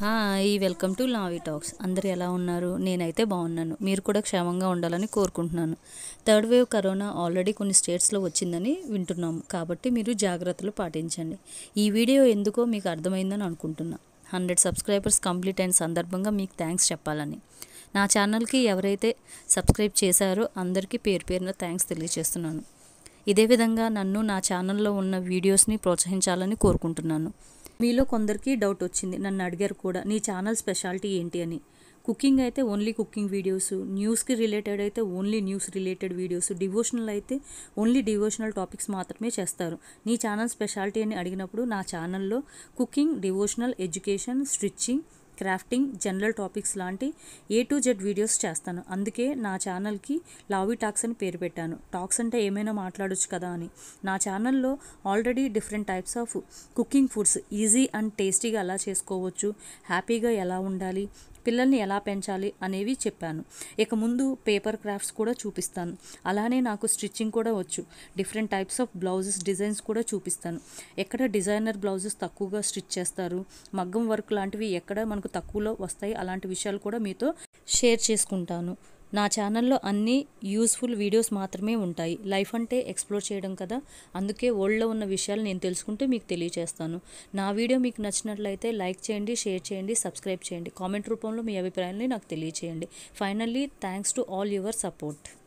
hi welcome to Lavi talks అందరు ఎలా ఉన్నారు నేనైతే బాగున్నాను మీరు కూడా క్షేమంగా ఉండాలని కోరుకుంటున్నాను థర్డ్ వేవ్ కరోనా ఆల్రెడీ కొన్ని స్టేట్స్లో వచ్చిందని వింటున్నాము కాబట్టి మీరు జాగ్రత్తలు పాటించండి ఈ వీడియో ఎందుకో మీకు అర్థమైందని అనుకుంటున్నా హండ్రెడ్ సబ్స్క్రైబర్స్ కంప్లీట్ అయిన సందర్భంగా మీకు థ్యాంక్స్ చెప్పాలని నా ఛానల్కి ఎవరైతే సబ్స్క్రైబ్ చేశారో అందరికీ పేరు పేరున థ్యాంక్స్ తెలియజేస్తున్నాను ఇదే విధంగా నన్ను నా ఛానల్లో ఉన్న వీడియోస్ని ప్రోత్సహించాలని కోరుకుంటున్నాను మీలో కొందరికి డౌట్ వచ్చింది నన్ను అడిగారు కూడా నీ ఛానల్ స్పెషాలిటీ ఏంటి అని కుకింగ్ అయితే ఓన్లీ కుకింగ్ వీడియోస్ న్యూస్కి రిలేటెడ్ అయితే only news related videos devotional అయితే ఓన్లీ డివోషనల్ టాపిక్స్ మాత్రమే చేస్తారు నీ ఛానల్ స్పెషాలిటీ అని అడిగినప్పుడు నా ఛానల్లో cooking devotional education stitching crafting general topics లాంటి ఏ టు జెడ్ వీడియోస్ చేస్తాను అందుకే నా ఛానల్కి లావీ టాక్స్ అని పేరు పెట్టాను టాక్స్ అంటే ఏమైనా మాట్లాడొచ్చు కదా అని నా ఛానల్లో already different types of cooking foods easy and టేస్టీగా ఎలా చేసుకోవచ్చు హ్యాపీగా ఎలా ఉండాలి పిల్లల్ని ఎలా పెంచాలి అనేవి చెప్పాను ఇక ముందు పేపర్ క్రాఫ్ట్స్ కూడా చూపిస్తాను అలానే నాకు స్టిచ్చింగ్ కూడా వచ్చు different types of blouses designs కూడా చూపిస్తాను ఎక్కడ డిజైనర్ బ్లౌజెస్ తక్కువగా స్టిచ్ చేస్తారు మగ్గం వర్క్ లాంటివి ఎక్కడ మనకు తక్కువలో వస్తాయి అలాంటి విషయాలు కూడా మీతో షేర్ చేసుకుంటాను నా ఛానల్లో అన్ని యూస్ఫుల్ వీడియోస్ మాత్రమే ఉంటాయి లైఫ్ అంటే ఎక్స్ప్లోర్ చేయడం కదా అందుకే వరల్డ్లో ఉన్న విషయాలు నేను తెలుసుకుంటే మీకు తెలియజేస్తాను నా వీడియో మీకు నచ్చినట్లయితే లైక్ చేయండి షేర్ చేయండి సబ్స్క్రైబ్ చేయండి కామెంట్ రూపంలో మీ అభిప్రాయాన్ని నాకు తెలియచేయండి finally thanks to all your support